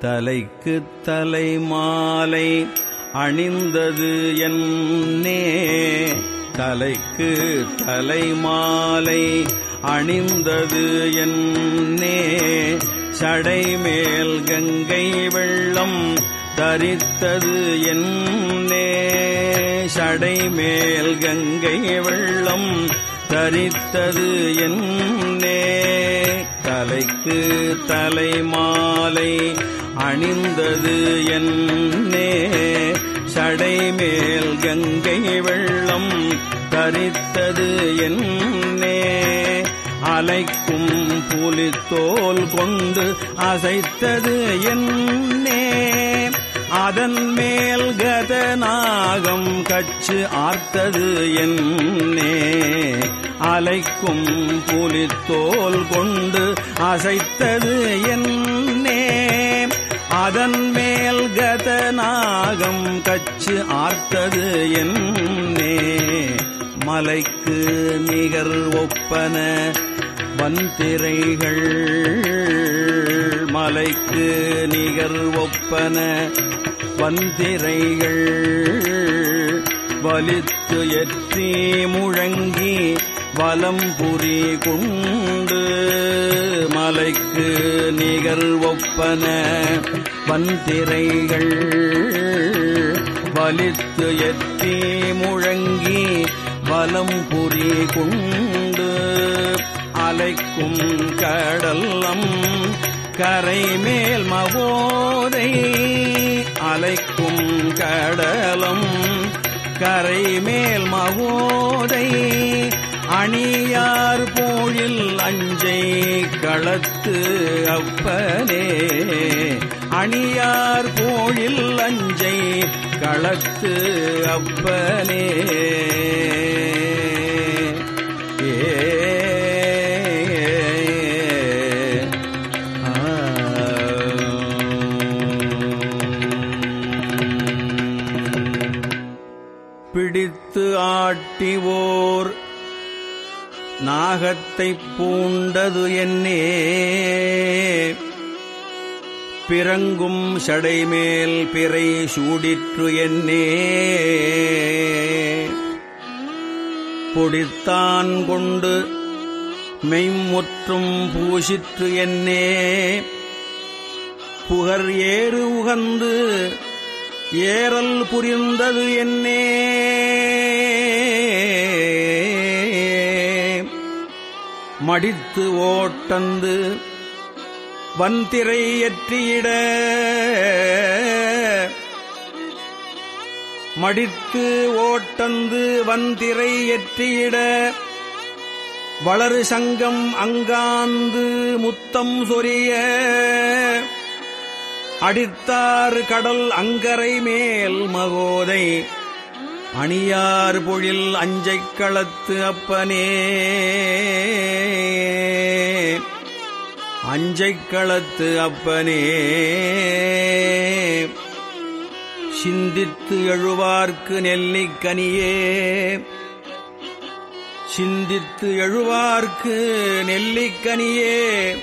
தலைக்கு தலை மாலை அணிந்தது என்னே தலைக்கு தலை மாலை அணிந்தது என்னே சடை மேல் கங்கை வெள்ளம் தரித்தது என்னே சடை மேல் கங்கை வெள்ளம் தரித்தது என்னே தலைக்கு தலை மாலை அணிந்தது என்னே சடை மேல் கங்கை வெள்ளம் தரித்தது என்னே அலைக்கும் புலித்தோல் கொண்டு அசைத்தது என்னே அதன் மேல் கதநாகம் கச்சு ஆர்த்தது என்னே அலைக்கும் புலித்தோல் கொண்டு அசைத்தது என்னே அதன் மேல் கதநாகம் கச்சு ஆர்த்தது என்னே மலைக்கு நிகர் ஒப்பன வந்திரைகள் மலைக்கு நிகர் ஒப்பன வந்திரைகள் வலித்து எற்றி முழங்கி வலம்புரி கொண்டு மலைக்கு நிகர் ஒப்பன வந்திரைகள் வலித்து எற்றி முழங்கி வலம்புரி கொண்டு அலைக்கும் கடல்லம் கரை மேல் மவோதை அலைக்கும் கடலம் கரை மேல் மவோதை அணியார் போழில் அஞ்சை களத்து அப்பனே அணியார் போழில் அஞ்சை களத்து அப்பனே பிடித்து ஆட்டிவோர் நாகத்தைப் பூண்டது என்னே பிறங்கும் சடைமேல் பிறை சூடிற்று என்னே பொடித்தான் கொண்டு மெய்முற்றும் பூசிற்று என்னே புகர் ஏறு உகந்து ஏறல் புரிந்தது என்னே மடித்து ஓட்டந்து வந்திரை எற்றியிட மடித்து ஓட்டந்து வந்திரை எற்றியிட வளரு சங்கம் அங்காந்து முத்தம் சொரிய அடித்தார் கடல் அங்கரை மேல் மகோதை அணியார் பொழில் அஞ்சைக் களத்து அப்பனே அஞ்சைக் களத்து அப்பனே சிந்தித்து எழுவார்க்கு நெல்லிக்கனியே சிந்தித்து எழுவார்க்கு நெல்லிக்கனியே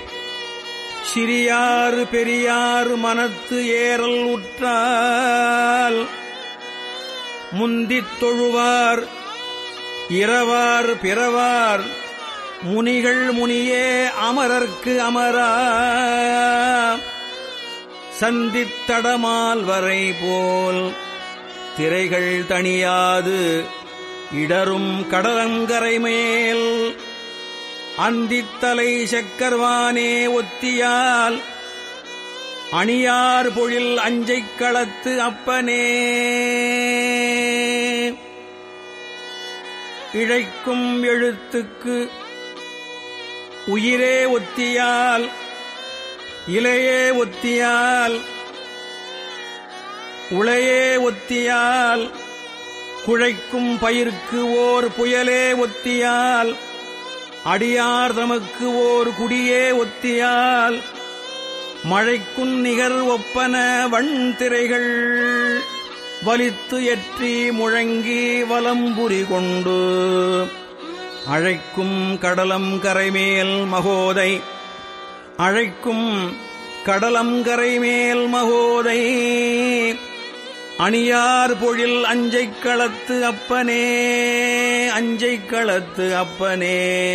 சிறியார் பெரியார் மனத்து ஏறல் உற்றால் முந்தித் தொழுவார் இரவார் பிறவார் முனிகள் முனியே அமரர்க்கு அமரா சந்தித்தடமால் வரை போல் திரைகள் தணியாது இடரும் கடலங்கரை மேல் அந்தித்தலை செக்கர்வானே ஒத்தியால் அணியார் பொழில் அஞ்சைக் களத்து அப்பனே இழைக்கும் எழுத்துக்கு உயிரே ஒத்தியால் இலையே ஒத்தியால் உளையே ஒத்தியால் குழைக்கும் பயிர்க்கு ஓர் புயலே ஒத்தியால் அடியார் தமக்கு ஓர் குடியே ஒத்தியால் மழைக்குன் நிகர் ஒப்பன வண் திரைகள் வலித்து எற்றி முழங்கி வலம்புரி கொண்டு அழைக்கும் கடலம் கரைமேல் மகோதை அழைக்கும் கடலங்கரை மேல் மகோதை அணியார் பொழில் அஞ்சைக் களத்து அப்பனே அஞ்சைக் களத்து அப்பனே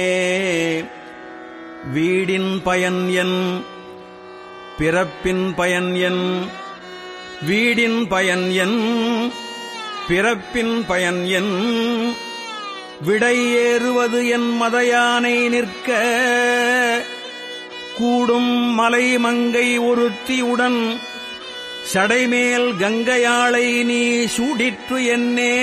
வீடின் பயன் என் பிறப்பின் பயன் என் வீடின் பயன் என் பிறப்பின் பயன் என் விடை ஏறுவது என் மதையானை நிற்க கூடும் மலை மங்கை ஒருத்தியுடன் சடைமேல் கங்கையாளை நீ சூடிற்று என்னே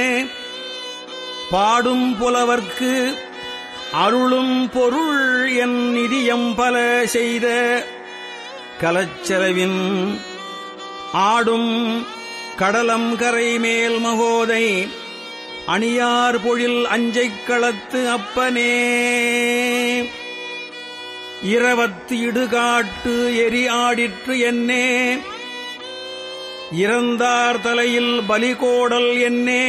பாடும் புலவர்க்கு அருளும் பொருள் என் நிதியம் பல செய்த கலச்செலவின் ஆடும் கடலம் கரை மேல் மகோதை அணியார் பொழில் அஞ்சைக் களத்து அப்பனே இரவத்து இடுகாட்டு எரி ஆடிற்று என்னே இறந்தார் தலையில் பலிகோடல் என்னே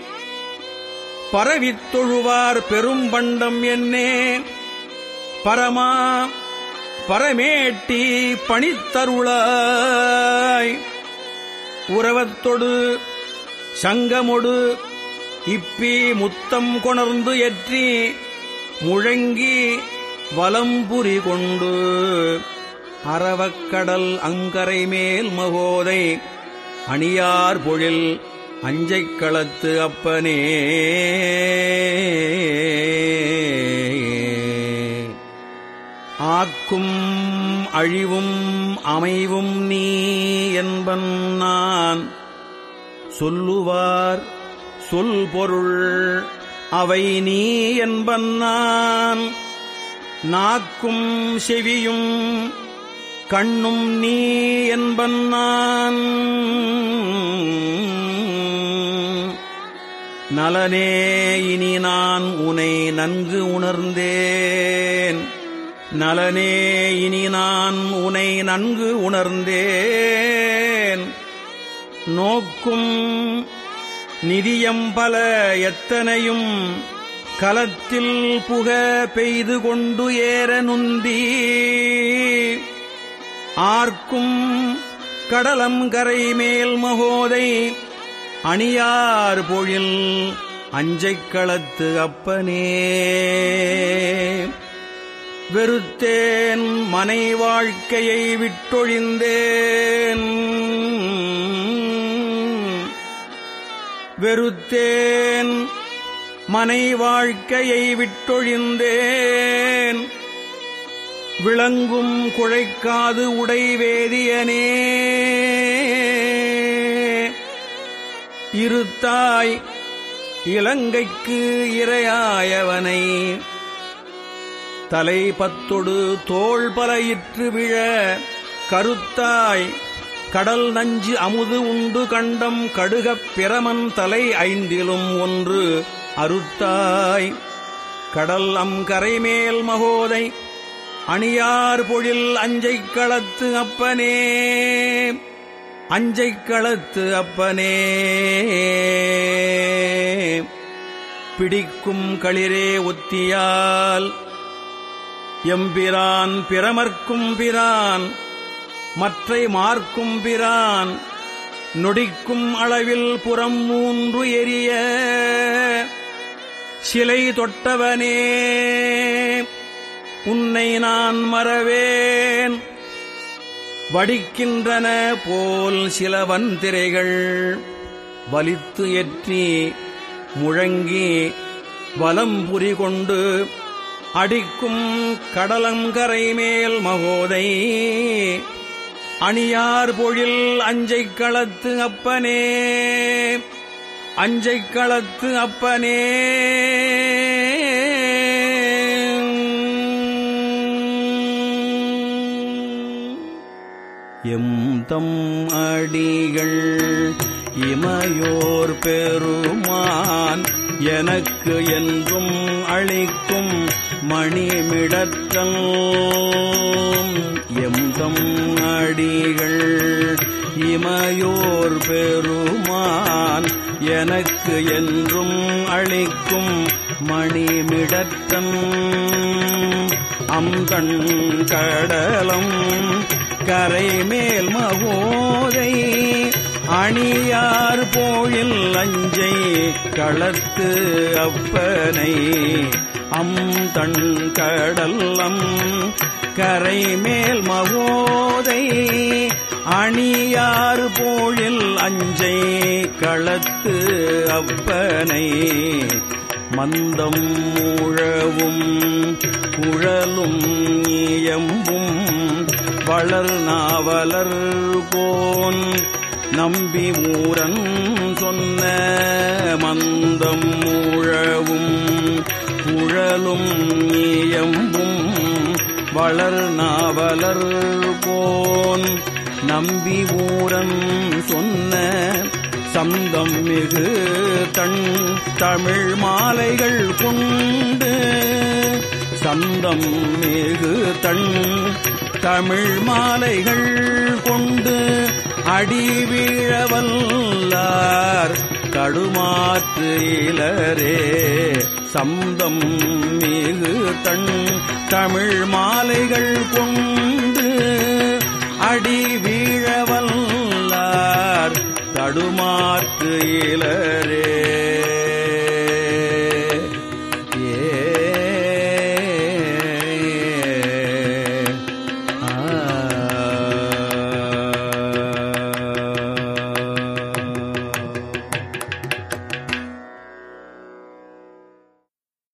பரவித் தொழுவார் பெரும்பண்டம் என்னே பரமா பரமேட்டி பணித்தருளாய் உறவத்தொடு சங்கமொடு இப்பி முத்தம் கொணர்ந்து எற்றி முழங்கி வலம்புரி கொண்டு அறவக்கடல் அங்கரை மேல் மகோதை அணியார் பொழில் அஞ்சைக் களத்து அப்பனே ஆக்கும் அழிவும் அமைவும் நீ என்பன் நான் சொல்லுவார் சொல் பொருள் அவை நீ என்பன் நான் நாக்கும் செவியும் கண்ணும் நீ என்பன் நான் நலனே இனி நான் உனை நன்கு உணர்ந்தேன் நலனே இனி நான் உனை நன்கு உணர்ந்தேன் நோக்கும் நிதியம் பல எத்தனையும் கலத்தில் புக பெய்து கொண்டு ஏற நுந்தி ஆர்க்கும் கடலம் கரை மேல் மகோதை அணியார் பொழில் அஞ்சைக் களத்து அப்பனே வெறுத்தேன் மனை வாழ்க்கையை விட்டொழிந்தேன் வெறுத்தேன் மனை வாழ்க்கையை விட்டொழிந்தேன் விளங்கும் குழைக்காது உடைவேதியனே இருத்தாய் இலங்கைக்கு இரையாயவனை தலை பத்தொடு தோள் பலையிற்று விழ கருத்தாய் கடல் நஞ்சு அமுது உண்டு கண்டம் கடுகப் பிரமன் தலை ஐந்திலும் ஒன்று அருத்தாய் கடல் அம் கரைமேல் மகோதை அணியார் பொழில் அஞ்சைக் களத்து அப்பனே அஞ்சைக் களத்து அப்பனே பிடிக்கும் களிரே ஒத்தியால் எம்பிரான் பிரமர்க்கும் பிரான் மற்றை மார்க்கும் பிரான் நொடிக்கும் அளவில் புறம் மூன்று எரிய சிலை தொட்டவனே உன்னை நான் மறவேன் வடிக்கின்றன போல் சில வந்திரைகள் வலித்து எற்றி முழங்கி வலம்புரி கொண்டு அடிக்கும் கடலங்கரை மேல் மகோதை அணியார் பொழில் அஞ்சைக் களத்து அப்பனே அஞ்சைக் களத்து அப்பனே எம் தம் அடிகள் இமையோர் பெருமான் எனக்கு என்றும் அளிக்கும் மணிமிடத்தல் எம் தம் அடிகள் இமையோர் பெருமான் எனக்கு என்றும் அளிக்கும் மணிமிடத்தன் அம்தன் கடலம் கரைமேல் மகோதை அணியார் போழில் அஞ்சை களத்து அப்பனை அம் தன் கடல்லம் கரைமேல் மகோதை அணியார் போழில் அஞ்சை களத்து அப்பனை மந்தம் உழவும் குழலும் இயம்பும் வளர் நாவலர் கோன் நம்பி மூரன் சொன்ன மந்தம் உழவும் குழலும் இயம்பும் வளர் நாவலர் கோன் நம்பி ஊரன் சொன்ன சந்தம் மிகு தன் தமிழ் மாலைகள் கொண்டு சந்தம் மிகு தன் தமிழ் மாலைகள் கொண்டு அடி வீழவல்லார் கடுமாற்று இலரே சந்தம் மிகு தன் தமிழ் மாலைகள் கொண்டு அடி வீழவல்லார் தடுமாற்று இலரே